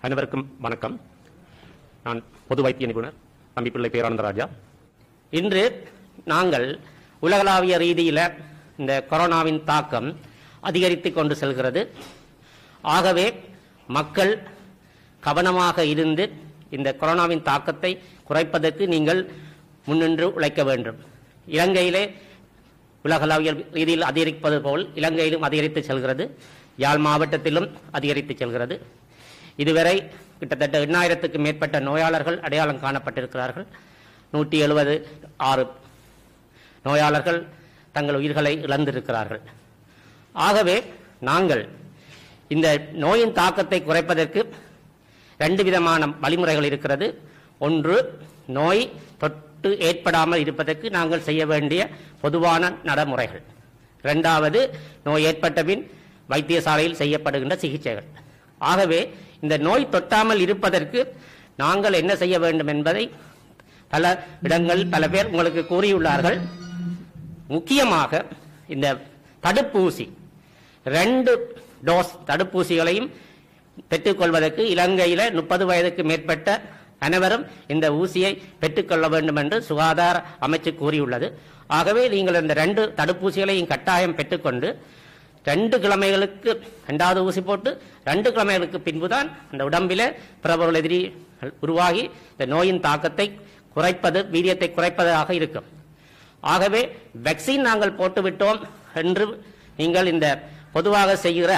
அனைவருக்கும் வணக்கம் நான் பொது வைத்திய நிபுணர் தம்பி பிள்ளை பேரானந்த ராஜா இன்று நாங்கள் உலகளாவிய ரீதியில் இந்த கொரோனாவின் தாக்கம் அதிகரித்து கொண்டு செல்கிறது ஆகவே மக்கள் கவனமாக இருந்து இந்த கொரோனாவின் தாக்கத்தை குறைப்பதற்கு நீங்கள் முன்னின்று உழைக்க வேண்டும் இலங்கையிலே உலகளாவிய ரீதியில் அதிகரிப்பது போல் இலங்கையிலும் அதிகரித்து செல்கிறது யாழ் மாவட்டத்திலும் அதிகரித்து செல்கிறது இதுவரை கிட்டத்தட்ட எண்ணாயிரத்துக்கு மேற்பட்ட நோயாளர்கள் அடையாளம் காணப்பட்டிருக்கிறார்கள் நூற்றி எழுபது ஆறு நோயாளர்கள் தங்கள் உயிர்களை இழந்திருக்கிறார்கள் ஆகவே நாங்கள் இந்த நோயின் தாக்கத்தை குறைப்பதற்கு ரெண்டு விதமான வழிமுறைகள் இருக்கிறது ஒன்று நோய் தொட்டு ஏற்படாமல் இருப்பதற்கு நாங்கள் செய்ய வேண்டிய பொதுவான நடைமுறைகள் இரண்டாவது நோய் ஏற்பட்ட பின் வைத்தியசாலையில் செய்யப்படுகின்ற சிகிச்சைகள் ஆகவே இந்த நோய் தொட்டாமல் இருப்பதற்கு நாங்கள் என்ன செய்ய வேண்டும் என்பதை பல இடங்கள் பல பேர் உங்களுக்கு கூறியுள்ளார்கள் முக்கியமாக இந்த தடுப்பூசி ரெண்டு டோஸ் தடுப்பூசிகளையும் பெற்றுக்கொள்வதற்கு இலங்கையில முப்பது வயதுக்கு மேற்பட்ட அனைவரும் இந்த ஊசியை பெற்றுக்கொள்ள வேண்டும் என்று சுகாதார அமைச்சு கூறியுள்ளது ஆகவே நீங்கள் இந்த ரெண்டு தடுப்பூசிகளையும் கட்டாயம் பெற்றுக்கொண்டு ரெண்டு கிழமைகளுக்கு ரெண்டாவது ஊசி போட்டு ரெண்டு கிழமைகளுக்கு பின்புதான் அந்த உடம்பிலே பிரபல எதிரி உருவாகி இந்த நோயின் தாக்கத்தை குறைப்பது வீரியத்தை குறைப்பதாக இருக்கும் ஆகவே வேக்சின் நாங்கள் போட்டுவிட்டோம் என்று நீங்கள் இந்த பொதுவாக செய்கிற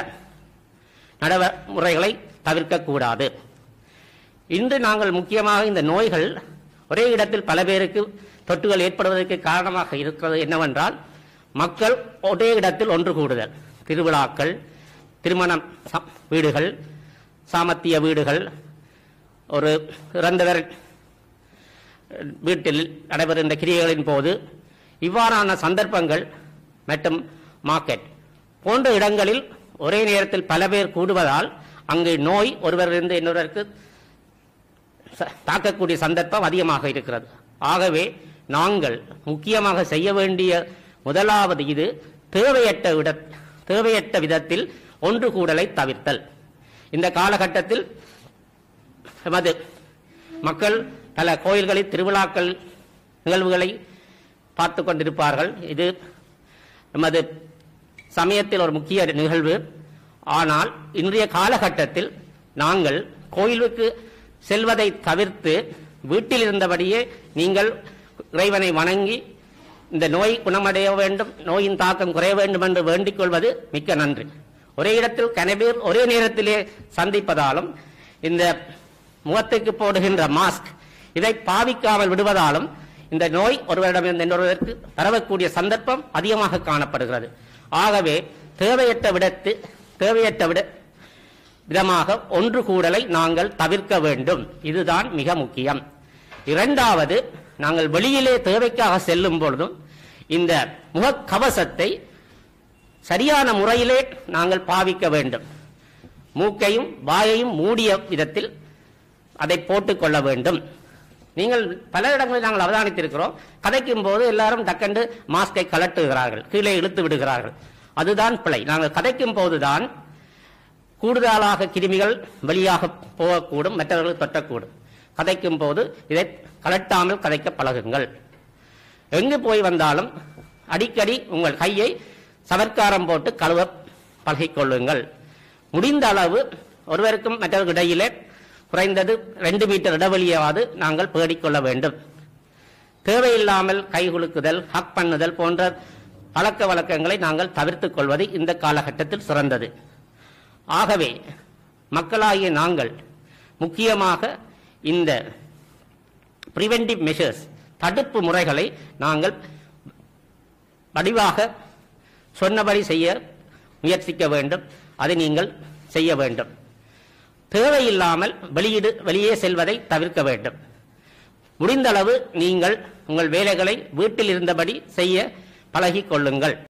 நடைமுறைகளை தவிர்க்கக்கூடாது இன்று நாங்கள் முக்கியமாக இந்த நோய்கள் ஒரே இடத்தில் பல பேருக்கு தொற்றுகள் ஏற்படுவதற்கு காரணமாக இருக்கிறது என்னவென்றால் மக்கள் ஒரே இடத்தில் ஒன்று கூடுதல் திருவிழாக்கள் திருமணம் ச- வீடுகள் சாமத்திய வீடுகள் ஒரு இறந்தவர் வீட்டில் நடைபெறுகின்ற கிரியைகளின் போது இவ்வாறான சந்தர்ப்பங்கள் மற்றும் மார்க்கெட் போன்ற இடங்களில் ஒரே நேரத்தில் பல பேர் கூடுவதால் அங்கு நோய் ஒருவரிலிருந்து இன்னொருவருக்கு ச- தாக்கக்கூடிய சந்தர்ப்பம் அதிகமாக இருக்கிறது ஆகவே நாங்கள் முக்கியமாக செய்ய வேண்டிய முதலாவது இது தேவையற்ற விட தேவையற்ற விதத்தில் ஒன்று கூடலை தவிர்த்தல் இந்த காலகட்டத்தில் எமது மக்கள் பல கோயில்களில் திருவிழாக்கள் நிகழ்வுகளை பார்த்து கொண்டிருப்பார்கள் இது எமது சமயத்தில் ஒரு முக்கிய நிகழ்வு ஆனால் இன்றைய காலகட்டத்தில் நாங்கள் கோயிலுக்கு செல்வதை தவிர்த்து வீட்டில் இருந்தபடியே நீங்கள் இறைவனை வணங்கி இந்த நோய் குணமடைய வேண்டும் நோயின் தாக்கம் குறைய வேண்டும் என்று வேண்டிக் கொள்வது மிக்க நன்றி ஒரே இடத்தில் கனபேர் ஒரே நேரத்திலே சந்திப்பதாலும் இந்த முகத்துக்கு போடுகின்ற மாஸ்க் இதை பாவிக்காமல் விடுவதாலும் இந்த நோய் ஒருவரிடமிருந்து இன்னொருவருக்கு பரவக்கூடிய சந்தர்ப்பம் அதிகமாக காணப்படுகிறது ஆகவே தேவையற்ற விடத்து தேவையற்ற விட விதமாக ஒன்று கூடலை நாங்கள் தவிர்க்க வேண்டும் இதுதான் மிக முக்கியம் இரண்டாவது நாங்கள் வெளியிலே தேவைக்காக செல்லும் பொழுதும் இந்த முகக்கவசத்தை சரியான முறையிலே நாங்கள் பாவிக்க வேண்டும் மூக்கையும் வாயையும் மூடிய விதத்தில் அதை போட்டுக் கொள்ள வேண்டும் நீங்கள் பல இடங்களில் நாங்கள் அவதானித்திருக்கிறோம் கதைக்கும் போது எல்லாரும் டக்கண்டு மாஸ்கை கலட்டுகிறார்கள் கீழே இழுத்து விடுகிறார்கள் அதுதான் பிழை நாங்கள் கதைக்கும் போதுதான் கூடுதலாக கிருமிகள் வெளியாக போகக்கூடும் மற்றவர்கள் தொட்டக்கூடும் கதைக்கும் போது இதை கலட்டாமல் கதைக்க பழகுங்கள் எங்கு போய் வந்தாலும் அடிக்கடி உங்கள் கையை சவர்க்காரம் போட்டு கழுவ பழகிக் கொள்ளுங்கள் முடிந்த அளவு ஒருவருக்கும் மற்றவர்கள் இடையிலே குறைந்தது ரெண்டு மீட்டர் இடைவெளியாவது நாங்கள் பேடிக்கொள்ள வேண்டும் தேவையில்லாமல் கை குலுக்குதல் ஹக் பண்ணுதல் போன்ற பழக்க வழக்கங்களை நாங்கள் தவிர்த்துக் கொள்வது இந்த காலகட்டத்தில் சிறந்தது ஆகவே மக்களாகிய நாங்கள் முக்கியமாக இந்த பிரிவென்டிவ் மெஷர்ஸ் தடுப்பு முறைகளை நாங்கள் வடிவாக சொன்னபடி செய்ய முயற்சிக்க வேண்டும் அதை நீங்கள் செய்ய வேண்டும் தேவையில்லாமல் வெளியிடு வெளியே செல்வதை தவிர்க்க வேண்டும் முடிந்தளவு நீங்கள் உங்கள் வேலைகளை வீட்டில் இருந்தபடி செய்ய பழகிக் கொள்ளுங்கள்